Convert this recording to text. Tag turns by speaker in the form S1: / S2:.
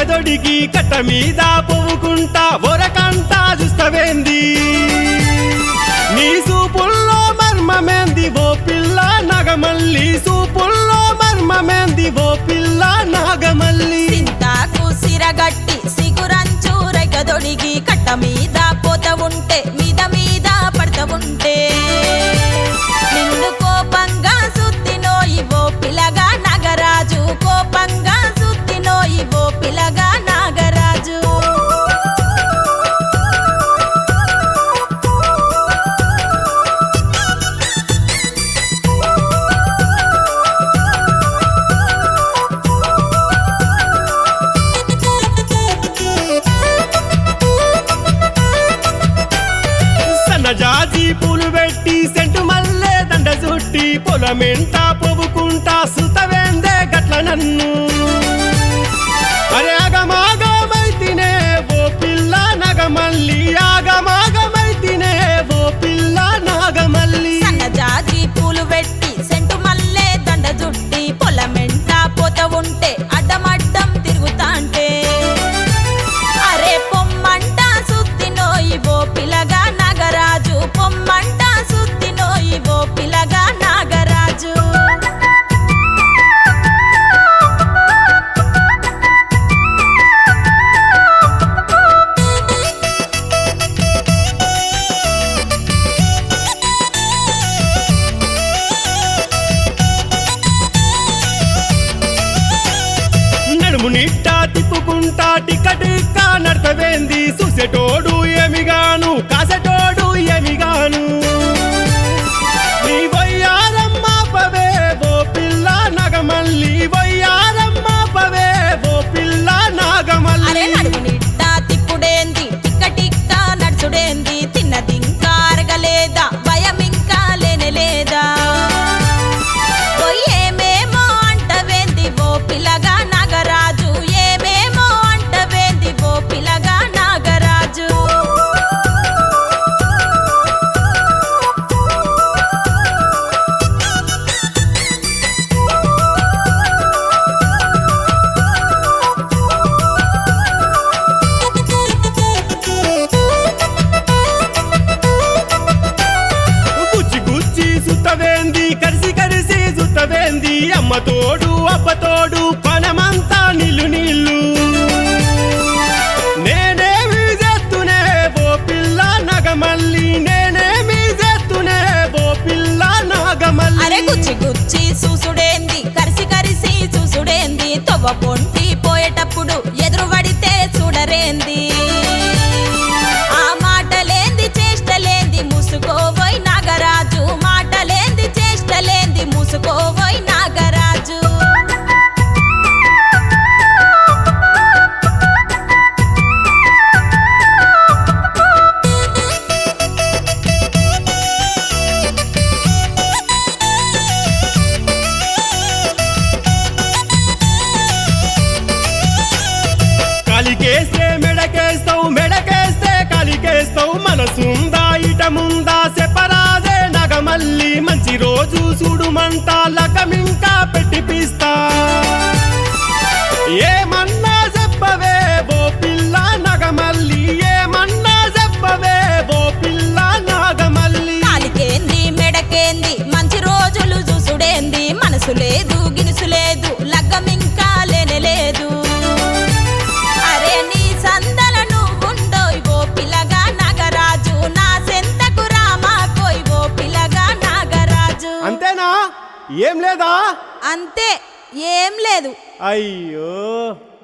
S1: రెక్కదొడిగి కట్ట మీద పోవుకుంటా ఒరకంటా చూస్తవేంది నీ సూపుల్లో మర్మమేంది ఓ పిల్ల నాగమల్లి సూపుల్లో మర్మమేంది ఓ పిల్ల నాగమల్లి
S2: సింతాకు సిరగట్టి సిగురంచు రైకదొడిగి కట్ట మీద పోత ఉంటే మీద మీద పడత ఉంటే నిన్ను కోపంగా సుత్తినోయి ఓ పిల్లగా నాగరాజు కోపంగా సుత్తినోయి ఓ పిల్లగా నాగరాజు
S1: సన్నజాజి పూలు పెట్టి సెంటు మల్లె దండ చుట్టి పొలమెంట పొవుకుంటా సుతవేందే గట్ల నన్ను అరే ఆగమాగమైతినే ఓ పిల్ల నాగమల్లి ఆగమాగమైతినే ఓ పిల్ల నాగమల్లి
S2: సన్నజాజి పూలు పెట్టి సెంటు మల్లె దండ జుట్టి పొలమెంట పోత ఉంటే అడ్డమడ్డం తిరుగుతాంటే అరే పొమ్మంట సుత్తినోయి ఓ పిల్లగా నాగరాజు పొమ్మంట సుత్తినోయి ఓ పిల్లగా నాగరాజు
S1: నడుము నిట్టా తిప్పుకుంటా టిక్క టిక్క నడతవేంది చూసేటోడు ఏమిగాను కాసేటోడు ఏమిగాను నీ వయ్యారమ్మ పవే ఓ పిల్ల నాగమల్లి వయ్యారమ్మ పవే ఓ పిల్ల
S2: అరే
S1: నాగమల్లి
S2: నడుము నిట్ట తిప్పుడేంది టిక్క టిక్క నడుచుడేంది తిన్నది ఇంకా అరగలేదా భయం ఇంకా లేనేలేదా ఓ ఏమేమో అంటవేంది ఓ పిల్లగా నాగరాజు ఏమేమో అంటవేంది ఓ పిల్లగా నాగరాజు
S1: గుచ్చి గుచ్చి సుత్తవేంది కరిసి కరిసి సుత్తవేంది అమ్మ తోడు అప్ప తోడు పనమంతా నీళ్ళు నీళ్ళు నేనేమి చేస్తునే ఓ పిల్ల నాగమల్లి నేనేమి చేస్తునే ఓ పిల్ల
S2: అరే
S1: నాగమల్లి
S2: గుచ్చి గుచ్చి చూసుడేంది కరిసి కరిసి చూసుడేంది తొవ్వ పొంటి పోయేటప్పుడు ఎదురు పడితే చూడరేంది ఆ మాటలేంది చేష్టలేంది మూసుకోబోయ్ నాగరాజు మాటలేంది చేష్టలేంది మూసుకోబోయ్ నాగరాజు
S1: కాలికేస్తే మెడకేస్తావు మెడకేస్తే కాలికేస్తావు మనసుందా ఇట ముందా సెపరాదే నగమల్లి మంచి రోజు చూడుమంట లకమింకా పెట్టిపిస్తా ఏమన్నా చెప్పవే ఓ పిల్ల నగమల్లి ఏమన్నా చెప్పవే ఓ పిల్ల నాగమల్లి
S2: కాలికేంది మెడకేంది మంచి రోజులు చూసుడేంది మనసు లేదు గినుసు లేదు లగ్గం ఇంకా లేనేలేదు అరే నీ సందల నువ్వుండోయ్ ఓ పిల్లగా నాగరాజు నా సెంతకు రామా కోయ్ ఓ పిల్లగా నాగరాజు
S1: అంతేనా ఏం లేదా
S2: అంతే ఏం లేదు
S1: అయ్యో